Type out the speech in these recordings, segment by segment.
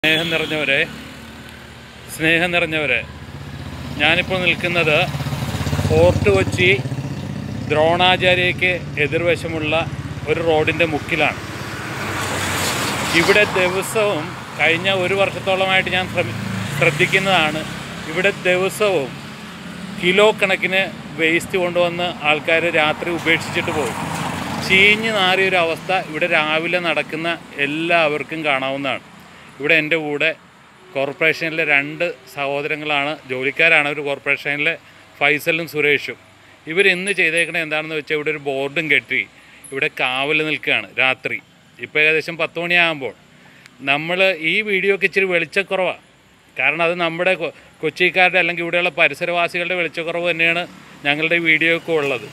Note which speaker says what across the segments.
Speaker 1: സ്നേഹം നിറഞ്ഞവരെ സ്നേഹം നിറഞ്ഞവരെ ഞാനിപ്പോൾ നിൽക്കുന്നത് ഫോർട്ട് കൊച്ചി ദ്രോണാചാര്യയ്ക്ക് എതിർവശമുള്ള ഒരു റോഡിൻ്റെ മുക്കിലാണ് ഇവിടെ ദിവസവും കഴിഞ്ഞ ഒരു വർഷത്തോളമായിട്ട് ഞാൻ ശ്രമി- ശ്രദ്ധിക്കുന്നതാണ് ഇവിടെ ദിവസവും കിലോ കണക്കിന് വേസ്റ്റ് കൊണ്ടുവന്ന് ആൾക്കാർ രാത്രി ഉപേക്ഷിച്ചിട്ട് പോകും ചീഞ്ഞ് നാറിയൊരു അവസ്ഥ ഇവിടെ രാവിലെ നടക്കുന്ന എല്ലാവർക്കും കാണാവുന്നതാണ് ഇവിടെ എൻ്റെ കൂടെ കോർപ്പറേഷനിലെ രണ്ട് സഹോദരങ്ങളാണ് ജോലിക്കാരാണ് ഒരു കോർപ്പറേഷനിലെ ഫൈസലും സുരേഷും ഇവർ ഇന്ന് ചെയ്തേക്കണത് എന്താണെന്ന് വെച്ചാൽ ഇവിടെ ഒരു ബോർഡും കെട്ടി ഇവിടെ കാവൽ നിൽക്കുകയാണ് രാത്രി ഇപ്പോൾ ഏകദേശം പത്ത് മണിയാകുമ്പോൾ നമ്മൾ ഈ വീഡിയോക്ക് ഇച്ചിരി വെളിച്ചക്കുറവാണ് കാരണം അത് നമ്മുടെ കൊ- കൊച്ചിക്കാരുടെ അല്ലെങ്കിൽ ഇവിടെയുള്ള പരിസരവാസികളുടെ വെളിച്ചക്കുറവ് തന്നെയാണ് ഞങ്ങളുടെ ഈ വീഡിയോയ്ക്ക് ഉള്ളത്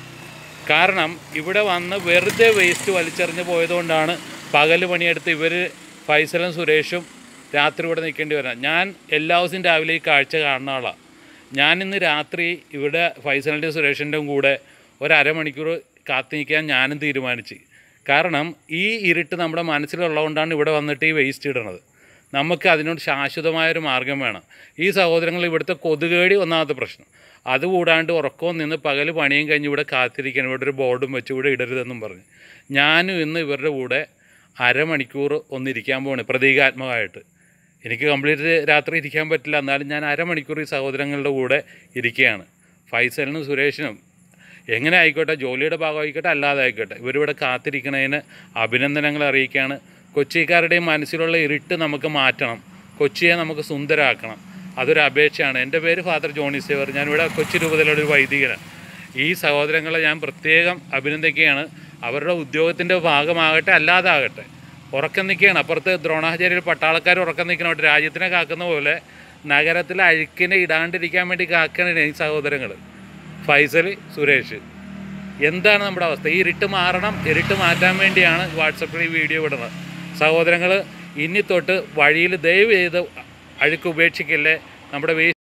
Speaker 1: കാരണം ഇവിടെ വന്ന് വെറുതെ വേസ്റ്റ് വലിച്ചെറിഞ്ഞ് പോയതുകൊണ്ടാണ് പകൽ പണിയെടുത്ത് ഇവർ ഫൈസലും സുരേഷും രാത്രി ഇവിടെ നിൽക്കേണ്ടി വരുന്നത് ഞാൻ എല്ലാ ദിവസവും രാവിലെ ഈ കാഴ്ച കാണുന്ന ആളാണ് ഞാൻ ഇന്ന് രാത്രി ഇവിടെ ഫൈസലിൻ്റെയും സുരേഷിൻ്റെയും കൂടെ ഒരു അരമണിക്കൂർ കാത്തു നിൽക്കാൻ ഞാനും തീരുമാനിച്ചു കാരണം ഈ ഇരുട്ട് നമ്മുടെ മനസ്സിലുള്ളതുകൊണ്ടാണ് ഇവിടെ വന്നിട്ട് ഈ വേസ്റ്റ് ഇടണത് നമുക്ക് അതിനോട് ശാശ്വതമായൊരു മാർഗം വേണം ഈ സഹോദരങ്ങൾ ഇവിടുത്തെ കൊതുകേടി ഒന്നാമത്തെ പ്രശ്നം അതുകൂടാണ്ട് ഉറക്കവും നിന്ന് പകൽ പണിയും കഴിഞ്ഞ് ഇവിടെ കാത്തിരിക്കണം ഇവിടെ ഒരു ബോർഡും വെച്ച് ഇവിടെ ഇടരുതെന്നും പറഞ്ഞ് ഞാനും ഇന്ന് ഇവരുടെ കൂടെ അരമണിക്കൂർ ഒന്നിരിക്കാൻ പോവാണ് പ്രതീകാത്മകമായിട്ട് എനിക്ക് കംപ്ലീറ്റ് രാത്രി ഇരിക്കാൻ പറ്റില്ല എന്നാലും ഞാൻ അരമണിക്കൂർ ഈ സഹോദരങ്ങളുടെ കൂടെ ഇരിക്കുകയാണ് ഫൈസലിനും സുരേഷിനും എങ്ങനെ ആയിക്കോട്ടെ ജോലിയുടെ ഭാഗമായിക്കോട്ടെ അല്ലാതെ ആയിക്കോട്ടെ ഇവരിവിടെ കാത്തിരിക്കണതിന് അഭിനന്ദനങ്ങൾ അറിയിക്കുകയാണ് കൊച്ചിക്കാരുടെയും മനസ്സിലുള്ള ഇരുട്ട് നമുക്ക് മാറ്റണം കൊച്ചിയെ നമുക്ക് സുന്ദരാക്കണം അതൊരു അപേക്ഷയാണ് എൻ്റെ പേര് ഫാദർ ജോണി സേവർ ഞാനിവിടെ കൊച്ചി രൂപതയിലുള്ള ഒരു വൈദികനാണ് ഈ സഹോദരങ്ങളെ ഞാൻ പ്രത്യേകം അഭിനന്ദിക്കുകയാണ് അവരുടെ ഉദ്യോഗത്തിൻ്റെ ഭാഗമാകട്ടെ അല്ലാതാകട്ടെ ഉറക്കം നിൽക്കുകയാണ് അപ്പുറത്ത് ദ്രോണാചാര്യയിൽ പട്ടാളക്കാർ ഉറക്കം നിൽക്കണം രാജ്യത്തിനെ കാക്കുന്ന പോലെ നഗരത്തിലെ അഴുക്കിനെ ഇടാണ്ടിരിക്കാൻ വേണ്ടി കാക്കണ ഈ സഹോദരങ്ങൾ ഫൈസൽ സുരേഷ് എന്താണ് നമ്മുടെ അവസ്ഥ ഈ ഇരുട്ട് മാറണം ഇരുട്ട് മാറ്റാൻ വേണ്ടിയാണ് വാട്സപ്പിൽ ഈ വീഡിയോ വിടുന്നത് സഹോദരങ്ങൾ ഇനി തൊട്ട് വഴിയിൽ ദയവ് ചെയ്ത് അഴുക്ക് ഉപേക്ഷിക്കല്ലേ നമ്മുടെ വേസ്റ്റ്